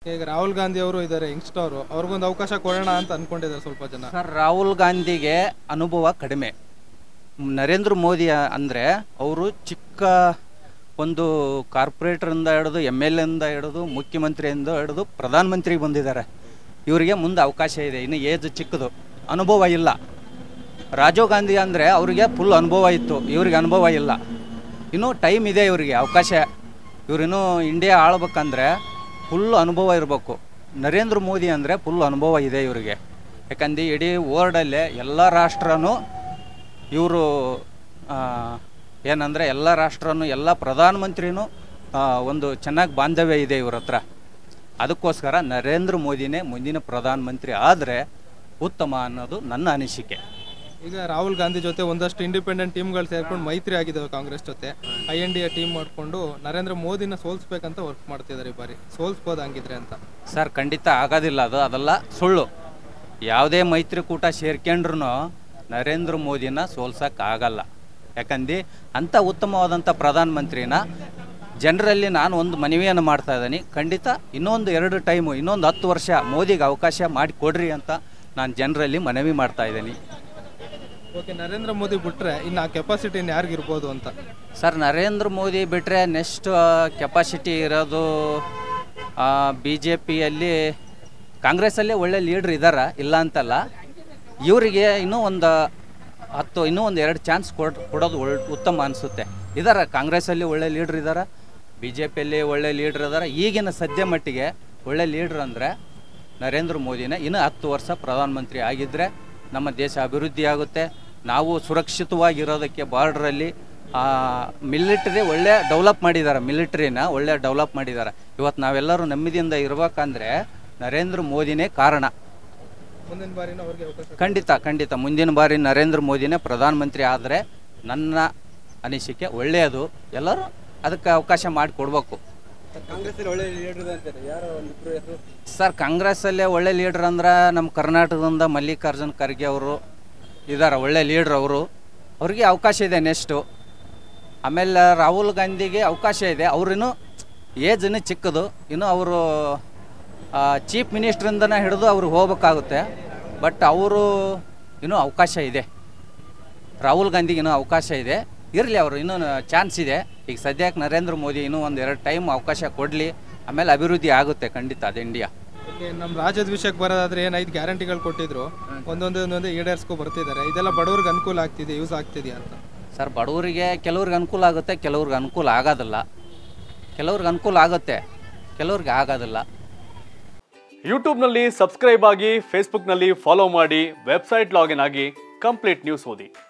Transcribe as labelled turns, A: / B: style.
A: ಈಗ ರಾಹುಲ್ ಗಾಂಧಿ ಅವರು ಇದ್ದಾರೆ ಯಂಗ್ಸ್ಟರ್ ಅವ್ರಿಗೊಂದು ಅವಕಾಶ ಕೊಡೋಣ ಅಂತ ಅನ್ಕೊಂಡಿದ್ದಾರೆ ಸ್ವಲ್ಪ ಜನ
B: ಸರ್ ರಾಹುಲ್ ಗಾಂಧಿಗೆ ಅನುಭವ ಕಡಿಮೆ ನರೇಂದ್ರ ಮೋದಿ ಅಂದರೆ ಅವರು ಚಿಕ್ಕ ಒಂದು ಕಾರ್ಪೊರೇಟರಿಂದ ಹಿಡಿದು ಎಮ್ ಎಲ್ ಎಯಿಂದ ಹಿಡಿದು ಮುಖ್ಯಮಂತ್ರಿಯಿಂದ ಹಿಡಿದು ಪ್ರಧಾನಮಂತ್ರಿಗೆ ಬಂದಿದ್ದಾರೆ ಇವರಿಗೆ ಮುಂದೆ ಅವಕಾಶ ಇದೆ ಇನ್ನು ಏಜ್ ಚಿಕ್ಕದು ಅನುಭವ ಇಲ್ಲ ರಾಜೀವ್ ಗಾಂಧಿ ಅಂದರೆ ಅವರಿಗೆ ಫುಲ್ ಅನುಭವ ಇತ್ತು ಇವ್ರಿಗೆ ಅನುಭವ ಇಲ್ಲ ಇನ್ನೂ ಟೈಮ್ ಇದೆ ಇವರಿಗೆ ಅವಕಾಶ ಇವರಿನ್ನೂ ಇಂಡಿಯಾ ಆಳ್ಬೇಕಂದ್ರೆ ಫುಲ್ ಅನುಭವ ಇರಬೇಕು ನರೇಂದ್ರ ಮೋದಿ ಅಂದರೆ ಫುಲ್ ಅನುಭವ ಇದೆ ಇವರಿಗೆ ಯಾಕಂದ್ರೆ ಇಡೀ ವರ್ಲ್ಡಲ್ಲೇ ಎಲ್ಲ ರಾಷ್ಟ್ರನೂ ಇವರು ಏನಂದರೆ ಎಲ್ಲ ರಾಷ್ಟ್ರನೂ ಎಲ್ಲ ಪ್ರಧಾನಮಂತ್ರಿನೂ ಆ, ಒಂದು ಚೆನ್ನಾಗಿ ಬಾಂಧವ್ಯ ಇದೆ ಇವ್ರ ಹತ್ರ ಅದಕ್ಕೋಸ್ಕರ ನರೇಂದ್ರ ಮೋದಿನೇ ಮುಂದಿನ ಪ್ರಧಾನಮಂತ್ರಿ ಆದರೆ ಉತ್ತಮ ಅನ್ನೋದು ನನ್ನ ಅನಿಸಿಕೆ
A: ಈಗ ರಾಹುಲ್ ಗಾಂಧಿ ಜೊತೆ ಒಂದಷ್ಟು ಇಂಡಿಪೆಂಡೆಂಟ್ ಟೀಮ್ಗಳು ಸೇರ್ಕೊಂಡು ಮೈತ್ರಿ ಆಗಿದ್ದಾವೆ ಕಾಂಗ್ರೆಸ್ ಜೊತೆ I N D A team ಮಾಡಿಕೊಂಡು ನರೇಂದ್ರ ಮೋದಿನ ಸೋಲ್ಸ್ಬೇಕಂತ ವರ್ಕ್ ಮಾಡ್ತಿದ್ದಾರೆ ಈ ಬಾರಿ ಸೋಲ್ಸ್ಬೋದು ಹಂಗಿದ್ರೆ ಅಂತ
B: ಸರ್ ಖಂಡಿತ ಆಗೋದಿಲ್ಲ ಅದು ಅದೆಲ್ಲ ಸುಳ್ಳು ಯಾವುದೇ ಮೈತ್ರಿಕೂಟ ಸೇರ್ಕೊಂಡ್ರು ನರೇಂದ್ರ ಮೋದಿನ ಸೋಲ್ಸೋಕ್ಕಾಗಲ್ಲ ಯಾಕಂದು ಅಂಥ ಉತ್ತಮವಾದಂಥ ಪ್ರಧಾನಮಂತ್ರಿನ ಜನರಲ್ಲಿ ನಾನು ಒಂದು ಮನವಿಯನ್ನು ಮಾಡ್ತಾ ಇದ್ದೀನಿ ಖಂಡಿತ ಇನ್ನೊಂದು ಎರಡು ಟೈಮು ಇನ್ನೊಂದು ಹತ್ತು ವರ್ಷ ಮೋದಿಗೆ ಅವಕಾಶ ಮಾಡಿ ಕೊಡ್ರಿ ಅಂತ ನಾನು ಜನರಲ್ಲಿ ಮನವಿ ಮಾಡ್ತಾ ಇದ್ದೀನಿ
A: ಓಕೆ ನರೇಂದ್ರ ಮೋದಿ ಬಿಟ್ರೆ ಇನ್ನು ಆ ಕೆಪಾಸಿಟಿ ಇನ್ನು ಯಾರಿಗಿರ್ಬೋದು ಅಂತ
B: ಸರ್ ನರೇಂದ್ರ ಮೋದಿ ಬಿಟ್ಟರೆ ನೆಕ್ಸ್ಟ್ ಕೆಪಾಸಿಟಿ ಇರೋದು ಬಿ ಜೆ ಪಿಯಲ್ಲಿ ಕಾಂಗ್ರೆಸ್ಸಲ್ಲೇ ಒಳ್ಳೆ ಲೀಡ್ರ್ ಇದ್ದಾರೆ ಇಲ್ಲ ಅಂತಲ್ಲ ಇವರಿಗೆ ಇನ್ನೂ ಒಂದು ಹತ್ತು ಇನ್ನೂ ಒಂದು ಎರಡು ಚಾನ್ಸ್ ಕೊಡ್ ಕೊಡೋದು ಒಳ್ ಉತ್ತಮ ಅನಿಸುತ್ತೆ ಇದ್ದಾರೆ ಕಾಂಗ್ರೆಸ್ಸಲ್ಲಿ ಒಳ್ಳೆ ಲೀಡ್ರ್ ಇದ್ದಾರೆ ಬಿ ಜೆ ಪಿಯಲ್ಲಿ ಒಳ್ಳೆ ಲೀಡ್ರ್ ಇದ್ದಾರೆ ಈಗಿನ ಸದ್ಯ ಮಟ್ಟಿಗೆ ಒಳ್ಳೆ ಲೀಡ್ರ್ ಅಂದರೆ ನರೇಂದ್ರ ಮೋದಿನೇ ಇನ್ನೂ ಹತ್ತು ವರ್ಷ ಪ್ರಧಾನಮಂತ್ರಿ ಆಗಿದ್ದರೆ ನಮ್ಮ ದೇಶ ಅಭಿವೃದ್ಧಿ ಆಗುತ್ತೆ ನಾವು ಸುರಕ್ಷಿತವಾಗಿರೋದಕ್ಕೆ ಬಾರ್ಡ್ರಲ್ಲಿ ಮಿಲಿಟ್ರಿ ಒಳ್ಳೆ ಡೆವಲಪ್ ಮಾಡಿದ್ದಾರೆ ಮಿಲಿಟ್ರಿನ ಒಳ್ಳೆ ಡೆವಲಪ್ ಮಾಡಿದ್ದಾರೆ ಇವತ್ತು ನಾವೆಲ್ಲರೂ ನೆಮ್ಮದಿಯಿಂದ ಇರ್ಬೇಕಂದ್ರೆ ನರೇಂದ್ರ ಮೋದಿನೇ ಕಾರಣ
A: ಮುಂದಿನ ಬಾರಿನೂ ಅವ್ರಿಗೆ ಅವಕಾಶ
B: ಖಂಡಿತ ಖಂಡಿತ ಮುಂದಿನ ಬಾರಿ ನರೇಂದ್ರ ಮೋದಿನೇ ಪ್ರಧಾನಮಂತ್ರಿ ಆದರೆ ನನ್ನ ಅನಿಸಿಕೆ ಒಳ್ಳೆಯದು ಎಲ್ಲರೂ ಅದಕ್ಕೆ ಅವಕಾಶ ಮಾಡಿಕೊಡ್ಬೇಕು
A: ಕಾಂಗ್ರೆಸ್ ಒಳ್ಳೆ ಲೀಡರ್ ಅಂತಾರೆ ಯಾರೋ ಒಂದು ಹೆಸರು
B: ಸರ್ ಕಾಂಗ್ರೆಸ್ಸಲ್ಲೇ ಒಳ್ಳೆ ಲೀಡ್ರ್ ಅಂದ್ರೆ ನಮ್ಮ ಕರ್ನಾಟಕದಿಂದ ಮಲ್ಲಿಕಾರ್ಜುನ್ ಖರ್ಗೆ ಅವರು ಇದ್ದಾರೆ ಒಳ್ಳೆ ಲೀಡ್ರ್ ಅವರು ಅವ್ರಿಗೆ ಅವಕಾಶ ಇದೆ ನೆಕ್ಸ್ಟು ಆಮೇಲೆ ರಾಹುಲ್ ಗಾಂಧಿಗೆ ಅವಕಾಶ ಇದೆ ಅವ್ರಿನ್ನೂ ಏಜ್ ಇನ್ನೂ ಚಿಕ್ಕದು ಇನ್ನು ಅವರು ಚೀಫ್ ಮಿನಿಸ್ಟ್ರಿಂದನೇ ಹಿಡಿದು ಅವ್ರು ಹೋಗ್ಬೇಕಾಗುತ್ತೆ ಬಟ್ ಅವರು ಇನ್ನೂ ಅವಕಾಶ ಇದೆ ರಾಹುಲ್ ಗಾಂಧಿಗೆ ಇನ್ನೂ ಅವಕಾಶ ಇದೆ ಇರಲಿ ಅವರು ಇನ್ನೂ ಚಾನ್ಸ್ ಇದೆ ಈಗ ಸದ್ಯಕ್ಕೆ ನರೇಂದ್ರ ಮೋದಿ ಇನ್ನೂ ಒಂದು ಎರಡು ಟೈಮ್ ಅವಕಾಶ ಕೊಡಲಿ ಆಮೇಲೆ ಅಭಿವೃದ್ಧಿ ಆಗುತ್ತೆ ಖಂಡಿತ ಅದು ಇಂಡಿಯಾ
A: ಓಕೆ ನಮ್ಮ ರಾಜ್ಯದ ವಿಷಯಕ್ಕೆ ಬರೋದಾದ್ರೆ ಏನು ಐದು ಗ್ಯಾರಂಟಿಗಳು ಕೊಟ್ಟಿದ್ರು ಒಂದೊಂದೇ ಒಂದೊಂದೇ ಈಡೇರಿಸ್ಕೊ ಬರ್ತಿದ್ದಾರೆ ಇದೆಲ್ಲ ಬಡವ್ರಿಗೆ ಅನುಕೂಲ ಆಗ್ತಿದೆ ಯೂಸ್ ಆಗ್ತಿದೆಯಾ ಅಂತ
B: ಸರ್ ಬಡವರಿಗೆ ಕೆಲವ್ರಿಗೆ ಅನುಕೂಲ ಆಗುತ್ತೆ ಕೆಲವ್ರಿಗೆ ಅನುಕೂಲ ಆಗೋದಿಲ್ಲ ಕೆಲವ್ರಿಗೆ ಅನುಕೂಲ ಆಗುತ್ತೆ ಕೆಲವ್ರಿಗೆ ಆಗೋದಿಲ್ಲ
C: ಯೂಟ್ಯೂಬ್ನಲ್ಲಿ ಸಬ್ಸ್ಕ್ರೈಬ್ ಆಗಿ ಫೇಸ್ಬುಕ್ನಲ್ಲಿ ಫಾಲೋ ಮಾಡಿ ವೆಬ್ಸೈಟ್ ಲಾಗಿನ್ ಆಗಿ ಕಂಪ್ಲೀಟ್ ನ್ಯೂಸ್ ಓದಿ